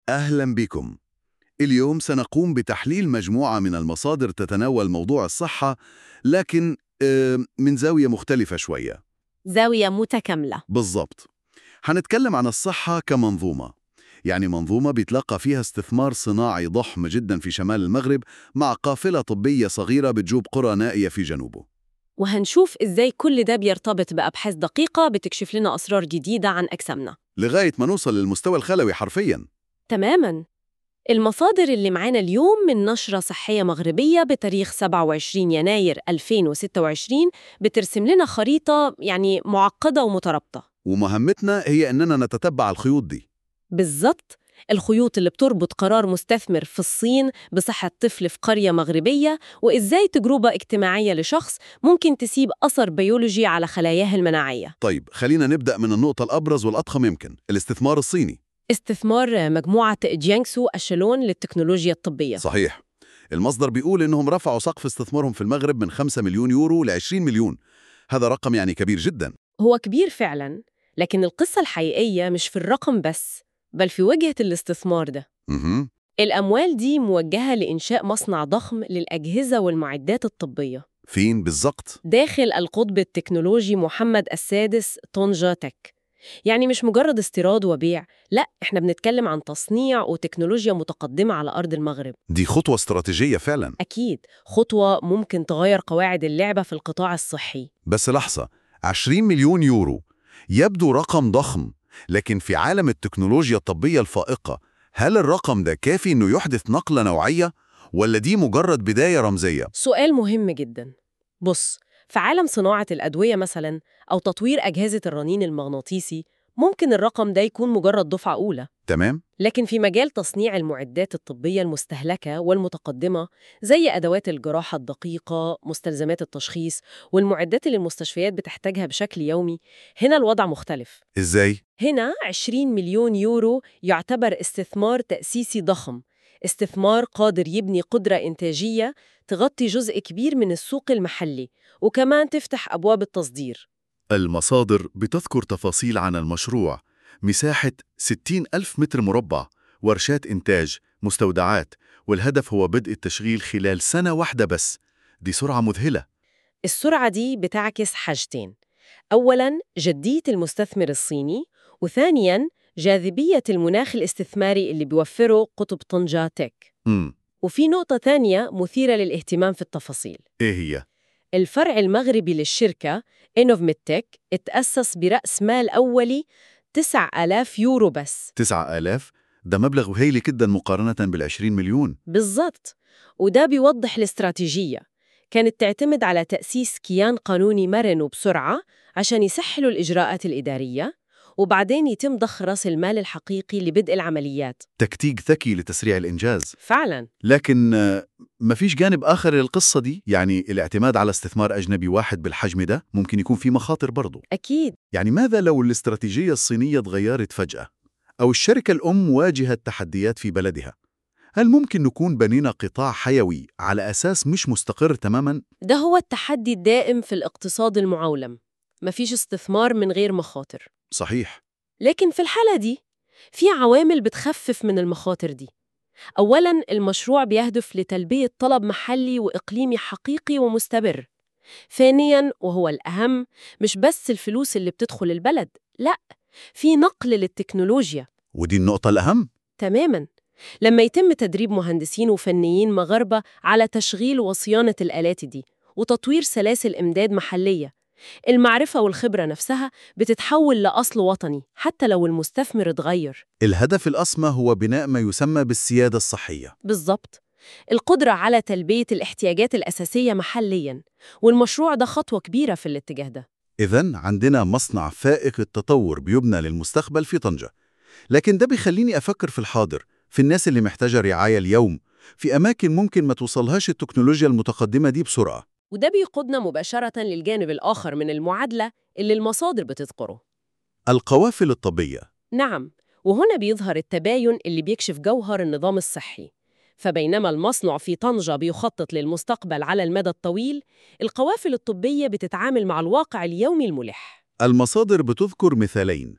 أهلا بكم. اليوم سنقوم بتحليل مجموعة من المصادر تتناول موضوع الصحة، لكن آه، من زاوية مختلفة شوية. زاوية متكاملة بالضبط. هنتكلم عن الصحة كمنظومة. يعني منظومة بيتلقى فيها استثمار صناعي ضخم جدا في شمال المغرب مع قافلة طبية صغيرة بتجوب قرى نائية في جنوبه. وهنشوف إزاي كل ده بيرتبط بأبحاث دقيقة بتكشف لنا أسرار جديدة عن أجسامنا لغاية ما نوصل للمستوى الخلوي حرفياً. تماماً المصادر اللي معانا اليوم من نشرة صحية مغربية بتاريخ 27 يناير 2026 بترسم لنا خريطة يعني معقدة ومترابطة ومهمتنا هي إننا نتتبع الخيوط دي. بالظبط الخيوط اللي بتربط قرار مستثمر في الصين بصحة طفل في قرية مغربية وإزاي تجربة اجتماعية لشخص ممكن تسيب أثر بيولوجي على خلاياه المناعية طيب خلينا نبدأ من النقطة الأبرز والأضخم يمكن، الاستثمار الصيني. استثمار مجموعة جيانغسو أشلون للتكنولوجيا الطبية صحيح. المصدر بيقول إنهم رفعوا سقف استثمارهم في المغرب من 5 مليون يورو ل 20 مليون. هذا رقم يعني كبير جدا. هو كبير فعلا لكن القصة الحقيقية مش في الرقم بس بل في وجهة الاستثمار ده مهم. الأموال دي موجهة لإنشاء مصنع ضخم للأجهزة والمعدات الطبية فين بالظبط؟ داخل القطب التكنولوجي محمد السادس طنجة تك يعني مش مجرد استيراد وبيع لا احنا بنتكلم عن تصنيع وتكنولوجيا متقدمة على أرض المغرب دي خطوة استراتيجية فعلا. أكيد خطوة ممكن تغير قواعد اللعبة في القطاع الصحي بس لحظة 20 مليون يورو يبدو رقم ضخم لكن في عالم التكنولوجيا الطبية الفائقة هل الرقم ده كافي إنه يحدث نقلة نوعية ولا دي مجرد بداية رمزية؟ سؤال مهم جدا بص في عالم صناعة الأدوية مثلا أو تطوير أجهزة الرنين المغناطيسي ممكن الرقم ده يكون مجرد دفعة أولى تمام؟ لكن في مجال تصنيع المعدات الطبية المستهلكة والمتقدمة زي أدوات الجراحة الدقيقة، مستلزمات التشخيص، والمعدات اللي المستشفيات بتحتاجها بشكل يومي، هنا الوضع مختلف. إزاي؟ هنا 20 مليون يورو يعتبر استثمار تأسيسي ضخم، استثمار قادر يبني قدرة إنتاجية تغطي جزء كبير من السوق المحلي، وكمان تفتح أبواب التصدير. المصادر بتذكر تفاصيل عن المشروع مساحة 60 ألف متر مربع ورشات إنتاج مستودعات والهدف هو بدء التشغيل خلال سنة واحدة بس دي سرعة مذهلة السرعة دي بتعكس حاجتين أولاً جدية المستثمر الصيني وثانياً جاذبية المناخ الاستثماري اللي بيوفره قطب طنجة تك امم وفي نقطة تانية مثيرة للاهتمام في التفاصيل إيه هي؟ الفرع المغربي للشركة إنوفميتك اتأسس برأس مال أولي 9000 يورو بس 9000 ده مبلغ هايل جدا مقارنة بال20 مليون بالضبط وده بيوضح الاستراتيجية كانت تعتمد على تأسيس كيان قانوني مرن وبسرعة عشان يسهلوا الإجراءات الإدارية وبعدين يتم ضخ رأس المال الحقيقي لبدء العمليات تكتيك ذكي لتسريع الإنجاز فعلاً لكن آه، مفيش جانب آخر للقصة دي يعني الاعتماد على استثمار أجنبي واحد بالحجم ده ممكن يكون فيه مخاطر برضه أكيد يعني ماذا لو الاستراتيجية الصينية تغيرت فجأة؟ أو الشركة الأم واجهت تحديات في بلدها؟ هل ممكن نكون بنينا قطاع حيوي على أساس مش مستقر تماماً؟ ده هو التحدي الدائم في الاقتصاد المعولم مفيش استثمار من غير مخاطر صحيح لكن في الحالة دي في عوامل بتخفف من المخاطر دي أولاً المشروع بيهدف لتلبية طلب محلي وإقليمي حقيقي ومستمر ثانياً وهو الأهم مش بس الفلوس اللي بتدخل البلد لأ في نقل للتكنولوجيا ودي النقطة الأهم تماماً لما يتم تدريب مهندسين وفنيين مغاربة على تشغيل وصيانة الآلات دي وتطوير سلاسل إمداد محلية المعرفة والخبرة نفسها بتتحول لأصل وطني حتى لو المستثمر اتغير الهدف الأسمى هو بناء ما يسمى بالسيادة الصحية بالضبط القدرة على تلبية الاحتياجات الأساسية محلياً والمشروع ده خطوة كبيرة في الاتجاه ده إذا عندنا مصنع فائق التطور بيبنى للمستقبل في طنجة لكن ده بيخليني أفكر في الحاضر في الناس اللي محتاجة رعاية اليوم في أماكن ممكن ما توصلهاش التكنولوجيا المتقدمة دي بسرعة وده بيقودنا مباشرة للجانب الآخر من المعادلة اللي المصادر بتذكره القوافل الطبية نعم وهنا بيظهر التباين اللي بيكشف جوهر النظام الصحي فبينما المصنع في طنجة بيخطط للمستقبل على المدى الطويل القوافل الطبية بتتعامل مع الواقع اليومي الملح المصادر بتذكر مثالين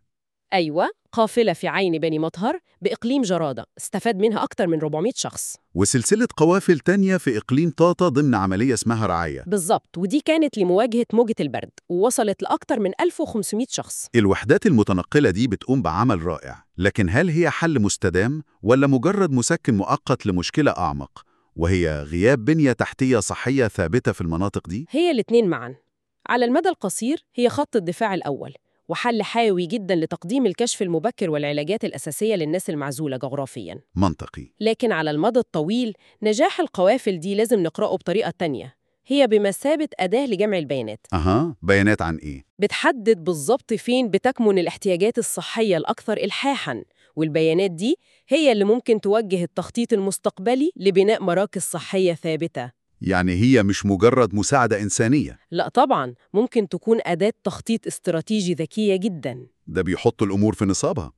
أيوة قافلة في عين بني مطهر بإقليم جرادة استفاد منها أكتر من 400 شخص وسلسلة قوافل تانية في إقليم طاطا ضمن عملية اسمها رعاية بالظبط ودي كانت لمواجهة موجة البرد ووصلت لأكتر من 1500 شخص الوحدات المتنقلة دي بتقوم بعمل رائع لكن هل هي حل مستدام ولا مجرد مسكن مؤقت لمشكلة أعمق وهي غياب بنية تحتية صحية ثابتة في المناطق دي؟ هي الاتنين معا على المدى القصير هي خط الدفاع الأول وحل حيوي جدا لتقديم الكشف المبكر والعلاجات الأساسية للناس المعزولة جغرافياً منطقي لكن على المدى الطويل نجاح القوافل دي لازم نقرأه بطريقة تانية هي بمثابة أداة لجمع البيانات أها بيانات عن إيه؟ بتحدد بالظبط فين بتكمن الاحتياجات الصحية الأكثر إلحاحاً والبيانات دي هي اللي ممكن توجه التخطيط المستقبلي لبناء مراكز صحية ثابتة يعني هي مش مجرد مساعدة إنسانية لا طبعاً ممكن تكون أداة تخطيط استراتيجي ذكية جداً ده بيحط الأمور في نصابها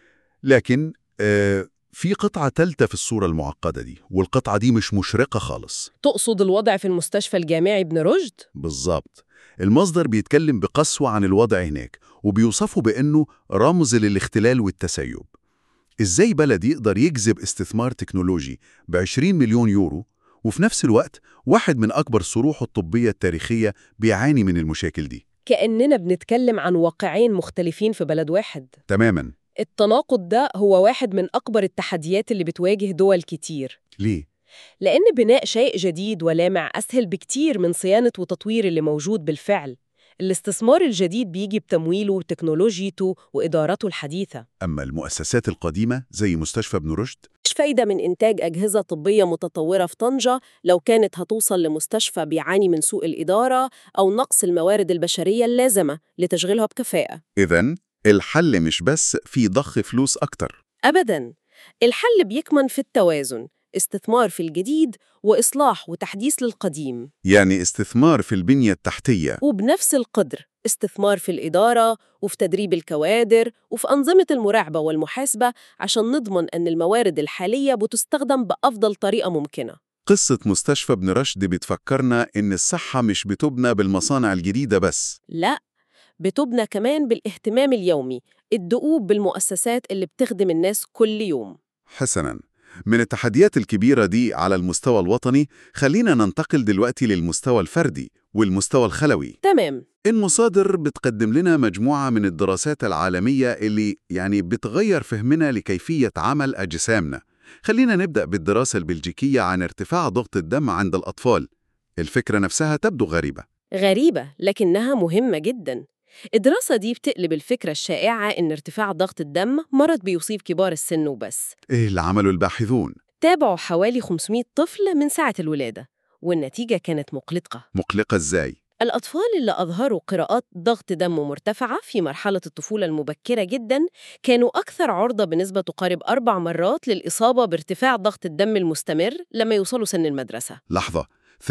لكن آه في قطعة تالتة في الصورة المعقدة دي والقطعة دي مش مشرقة خالص تقصد الوضع في المستشفى الجامعي ابن رشد؟ بالظبط المصدر بيتكلم بقسوة عن الوضع هناك وبيوصفه بأنه رمز للاختلال والتسيب إزاي بلد يقدر يجذب استثمار تكنولوجي ب 20 مليون يورو وفي نفس الوقت واحد من أكبر صروحه الطبية التاريخية بيعاني من المشاكل دي كأننا بنتكلم عن واقعين مختلفين في بلد واحد تماما التناقض ده هو واحد من أكبر التحديات اللي بتواجه دول كتير ليه؟ لأن بناء شيء جديد ولامع أسهل بكتير من صيانة وتطوير اللي موجود بالفعل الاستثمار الجديد بيجي بتمويله وتكنولوجيته وإدارته الحديثة أما المؤسسات القديمة زي مستشفى ابن رشد مش فايدة من إنتاج أجهزة طبية متطورة في طنجة لو كانت هتوصل لمستشفى بيعاني من سوء الإدارة أو نقص الموارد البشرية اللازمة لتشغيلها بكفاءة إذا الحل مش بس في ضخ فلوس أكتر أبداً الحل بيكمن في التوازن استثمار في الجديد وإصلاح وتحديث للقديم يعني استثمار في البنية التحتية وبنفس القدر استثمار في الإدارة وفي تدريب الكوادر وفي أنظمة المراقبة والمحاسبة عشان نضمن أن الموارد الحالية بتستخدم بأفضل طريقة ممكنة قصة مستشفى ابن رشد بتفكرنا إن الصحة مش بتبنى بالمصانع الجديدة بس لا بتبنى كمان بالاهتمام اليومي الدؤوب بالمؤسسات اللي بتخدم الناس كل يوم حسناً من التحديات الكبيرة دي على المستوى الوطني خلينا ننتقل دلوقتي للمستوى الفردي والمستوى الخلوي تمام المصادر بتقدم لنا مجموعة من الدراسات العالمية اللي يعني بتغير فهمنا لكيفية عمل أجسامنا خلينا نبدأ بالدراسة البلجيكية عن ارتفاع ضغط الدم عند الأطفال الفكرة نفسها تبدو غريبة غريبة لكنها مهمة جدا الدراسة دي بتقلب الفكرة الشائعة إن ارتفاع ضغط الدم مرض بيصيب كبار السن وبس إيه اللي عمله الباحثون؟ تابعوا حوالي 500 طفل من ساعة الولادة والنتيجة كانت مقلقة مقلقة إزاي؟ الأطفال اللي أظهروا قراءات ضغط دم مرتفعة في مرحلة الطفولة المبكرة جدا كانوا أكثر عرضة بنسبة تقارب أربع مرات للإصابة بارتفاع ضغط الدم المستمر لما يوصلوا سن المدرسة لحظة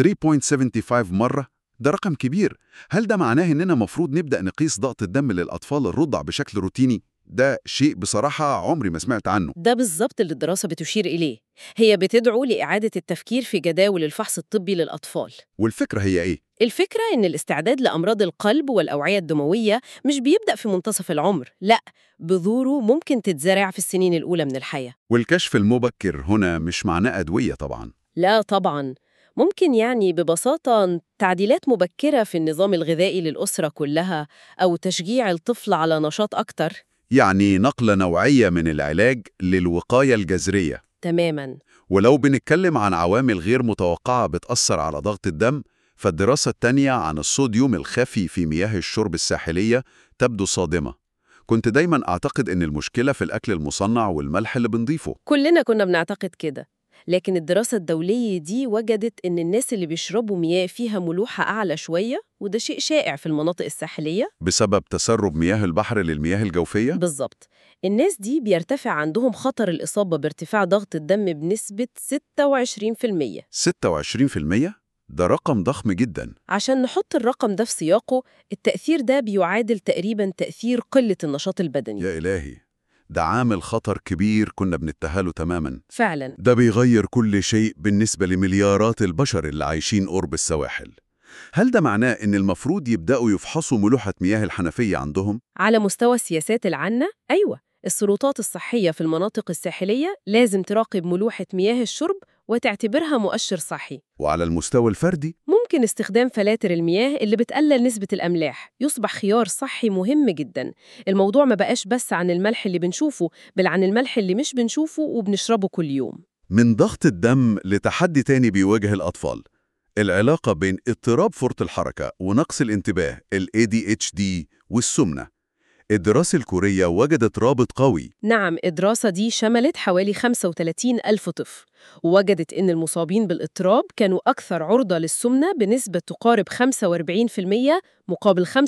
3.75 مرة؟ ده رقم كبير هل ده معناه إننا مفروض نبدأ نقيس ضغط الدم للأطفال الرضع بشكل روتيني؟ ده شيء بصراحة عمري ما سمعت عنه ده بالظبط اللي الدراسة بتشير إليه هي بتدعو لإعادة التفكير في جداول الفحص الطبي للأطفال والفكرة هي إيه؟ الفكرة إن الاستعداد لأمراض القلب والأوعية الدموية مش بيبدأ في منتصف العمر، لأ، بذوره ممكن تتزرع في السنين الأولى من الحياة. والكشف المبكر هنا مش معناه أدوية طبعاً لا طبعاً، ممكن يعني ببساطة تعديلات مبكرة في النظام الغذائي للأسرة كلها أو تشجيع الطفل على نشاط أكتر. يعني نقلة نوعية من العلاج للوقاية الجذرية تماماً، ولو بنتكلم عن عوامل غير متوقعة بتأثر على ضغط الدم فالدراسة التانية عن الصوديوم الخفي في مياه الشرب الساحلية تبدو صادمة كنت دايما أعتقد إن المشكلة في الأكل المصنع والملح اللي بنضيفه كلنا كنا بنعتقد كده. لكن الدراسة الدولية دي وجدت إن الناس اللي بيشربوا مياه فيها ملوحة أعلى شوية وده شيء شائع في المناطق الساحلية بسبب تسرب مياه البحر للمياه الجوفية بالظبط الناس دي بيرتفع عندهم خطر الإصابة بارتفاع ضغط الدم بنسبة 26% 26% ده رقم ضخم جدا عشان نحط الرقم ده في سياقه التأثير ده بيعادل تقريبا تأثير قلة النشاط البدني يا إلهي ده عامل خطر كبير كنا بنتهاله تماما فعلا ده بيغير كل شيء بالنسبة لمليارات البشر اللي عايشين قرب السواحل هل ده معناه إن المفروض يبدأوا يفحصوا ملوحة مياه الحنفية عندهم؟ على مستوى السياسات العامة أيوة السلطات الصحية في المناطق الساحلية لازم تراقب ملوحة مياه الشرب وتعتبرها مؤشر صحي وعلى المستوى الفردي؟ ممكن استخدام فلاتر المياه اللي بتقلل نسبة الأملاح يصبح خيار صحي مهم جدا الموضوع ما بقاش بس عن الملح اللي بنشوفه بل عن الملح اللي مش بنشوفه وبنشربه كل يوم من ضغط الدم لتحدي تاني بيواجه الأطفال العلاقة بين اضطراب فرط الحركة ونقص الانتباه ال ADHD والسمنة الدراسة الكورية وجدت رابط قوي نعم الدراسة دي شملت حوالي 35 ألف طفل ووجدت إن المصابين بالاضطراب كانوا أكثر عرضة للسمنة بنسبة تقارب 45% مقابل 35%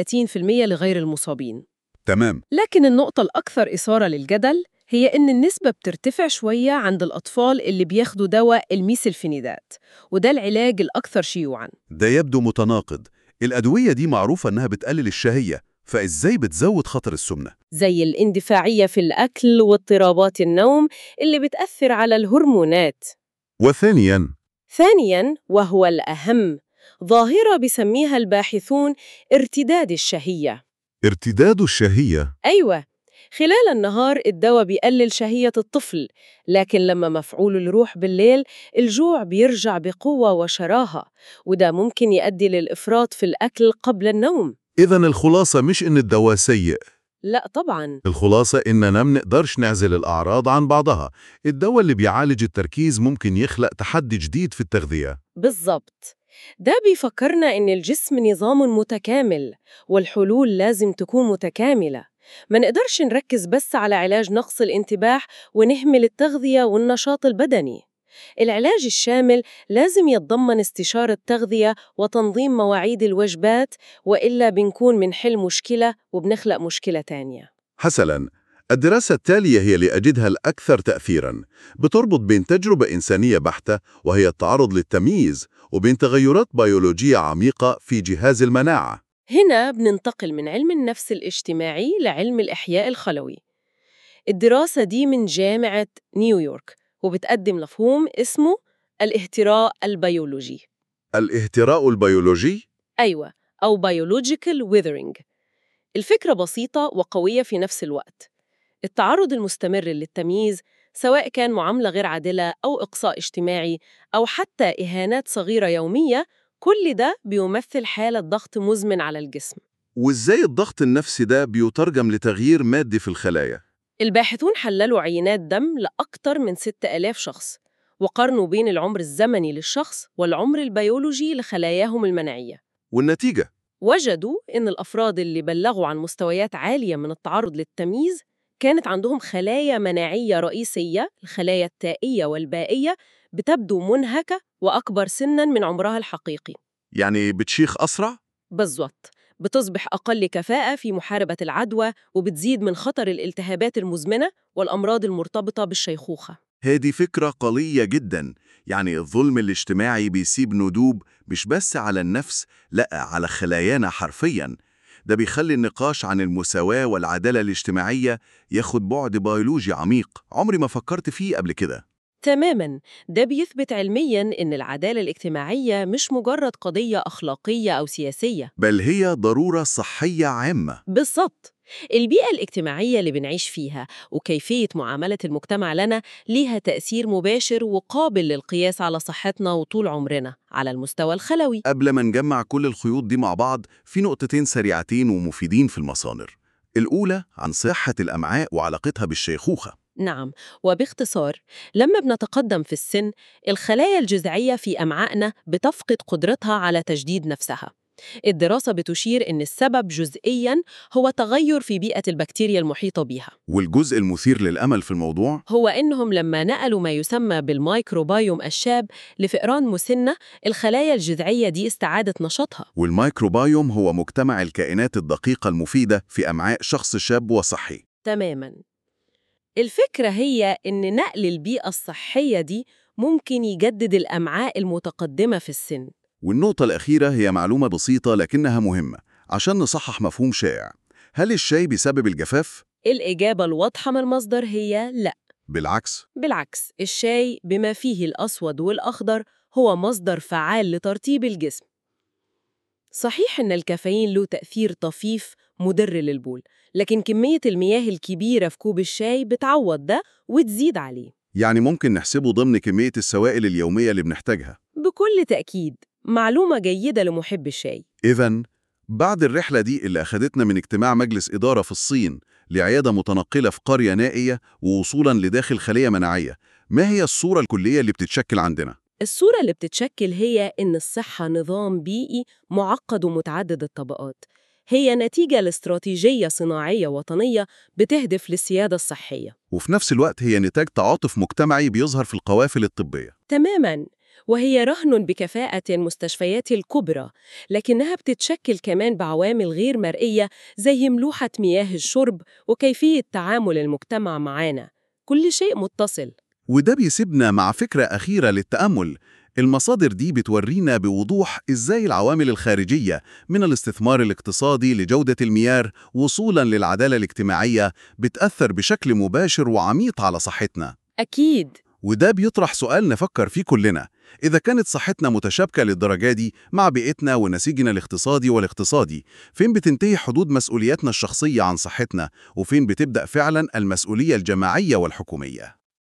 لغير المصابين تمام لكن النقطة الأكثر إثارة للجدل هي إن النسبة بترتفع شوية عند الأطفال اللي بياخدوا دواء الميسلفينيدات وده العلاج الأكثر شيوعاً ده يبدو متناقض الأدوية دي معروفة إنها بتقلل الشهية فإزاي بتزود خطر السمنة؟ زي الاندفاعية في الأكل واضطرابات النوم اللي بتأثر على الهرمونات وثانياً ثانياً وهو الأهم ظاهرة بيسميها الباحثون ارتداد الشهية ارتداد الشهية أيوة خلال النهار الدواء بيقلل شهية الطفل لكن لما مفعوله يروح بالليل الجوع بيرجع بقوة وشراهة وده ممكن يؤدي للإفراط في الأكل قبل النوم إذا الخلاصة مش إن الدواء سيء لا طبعاً الخلاصة إننا منقدرش نعزل الأعراض عن بعضها الدواء اللي بيعالج التركيز ممكن يخلق تحدي جديد في التغذية بالضبط ده بيفكرنا إن الجسم نظام متكامل والحلول لازم تكون متكاملة ما نقدرش نركز بس على علاج نقص الانتباه ونهمل التغذية والنشاط البدني العلاج الشامل لازم يتضمن استشارة تغذية وتنظيم مواعيد الوجبات وإلا بنكون بنحل مشكلة وبنخلق مشكلة تانية حسناً الدراسة التالية هي اللي أجدها الأكثر تأثيراً بتربط بين تجربة إنسانية بحتة وهي التعرض للتمييز وبين تغيرات بيولوجية عميقة في جهاز المناعة هنا بننتقل من علم النفس الاجتماعي لعلم الإحياء الخلوي الدراسة دي من جامعة نيويورك وبتقدم مفهوم اسمه الاهتراء البيولوجي الاهتراء البيولوجي أيوة أو biological withering الفكرة بسيطة وقوية في نفس الوقت التعرض المستمر للتمييز سواء كان معاملة غير عادلة أو إقصاء اجتماعي أو حتى إهانات صغيرة يومية كل ده بيمثل حالة ضغط مزمن على الجسم وإزاي الضغط النفسي ده بيترجم لتغيير مادي في الخلايا الباحثون حللوا عينات دم لأكثر من 6000 شخص وقارنوا بين العمر الزمني للشخص والعمر البيولوجي لخلاياهم المناعية والنتيجة وجدوا إن الأفراد اللي بلغوا عن مستويات عالية من التعرض للتمييز كانت عندهم خلايا مناعية رئيسية الخلايا التائية والبائية بتبدو منهكة وأكبر سناً من عمرها الحقيقي يعني بتشيخ أسرع؟ بالضبط بتصبح أقل كفاءة في محاربة العدوى وبتزيد من خطر الالتهابات المزمنة والأمراض المرتبطة بالشيخوخة هذه فكرة قلية جدا يعني الظلم الاجتماعي بيسيب ندوب مش بس على النفس لأ على خلايانا حرفيا ده بيخلي النقاش عن المساواة والعدالة الاجتماعية ياخد بعد بيولوجي عميق عمري ما فكرت فيه قبل كده تماماً ده بيثبت علمياً إن العدالة الاجتماعية مش مجرد قضية أخلاقية أو سياسية بل هي ضرورة صحية عامة بالضبط البيئة الاجتماعية اللي بنعيش فيها وكيفية معاملة المجتمع لنا ليها تأثير مباشر وقابل للقياس على صحتنا وطول عمرنا على المستوى الخلوي قبل ما نجمع كل الخيوط دي مع بعض في نقطتين سريعتين ومفيدين في المصادر الأولى عن صحة الأمعاء وعلاقتها بالشيخوخة نعم وباختصار لما بنتقدم في السن الخلايا الجذعية في أمعائنا بتفقد قدرتها على تجديد نفسها الدراسة بتشير إن السبب جزئياً هو تغير في بيئة البكتيريا المحيطة بها والجزء المثير للأمل في الموضوع هو إنهم لما نقلوا ما يسمى بالمايكروبايوم الشاب لفئران مسنة الخلايا الجذعية دي استعادت نشاطها والميكروبايوم هو مجتمع الكائنات الدقيقة المفيدة في أمعاء شخص شاب وصحي تماماً الفكرة هي إن نقل البيئة الصحية دي ممكن يجدد الأمعاء المتقدمة في السن والنقطة الأخيرة هي معلومة بسيطة لكنها مهمة عشان نصحح مفهوم شائع هل الشاي بيسبب الجفاف؟ الإجابة الواضحة من المصدر هي لأ بالعكس بالعكس الشاي بما فيه الأسود والأخضر هو مصدر فعال لترطيب الجسم صحيح إن الكافيين له تأثير طفيف مضر للبول لكن كمية المياه الكبيرة في كوب الشاي بتعوض ده وتزيد عليه يعني ممكن نحسبه ضمن كمية السوائل اليومية اللي بنحتاجها بكل تأكيد معلومة جيدة لمحب الشاي إذا بعد الرحلة دي اللي أخدتنا من اجتماع مجلس إدارة في الصين لعيادة متنقلة في قرية نائية ووصولا لداخل خلية مناعية ما هي الصورة الكلية اللي بتتشكل عندنا؟ الصورة اللي بتتشكل هي إن الصحة نظام بيئي معقد ومتعدد الطبقات هي نتيجة لاستراتيجية صناعية وطنية بتهدف للسيادة الصحية وفي نفس الوقت هي نتاج تعاطف مجتمعي بيظهر في القوافل الطبية تماماً وهي رهن بكفاءة المستشفيات الكبرى لكنها بتتشكل كمان بعوامل غير مرئية زي ملوحة مياه الشرب وكيفية تعامل المجتمع معانا كل شيء متصل وده بيسيبنا مع فكرة أخيرة للتأمل المصادر دي بتورينا بوضوح إزاي العوامل الخارجية من الاستثمار الاقتصادي لجودة المياه وصولاً للعدالة الاجتماعية بتأثر بشكل مباشر وعميق على صحتنا أكيد وده بيطرح سؤال نفكر فيه كلنا إذا كانت صحتنا متشابكة للدرجة دي مع بيئتنا ونسيجنا الاقتصادي والاقتصادي فين بتنتهي حدود مسؤولياتنا الشخصية عن صحتنا وفين بتبدأ فعلا المسؤولية الجماعية والحكومية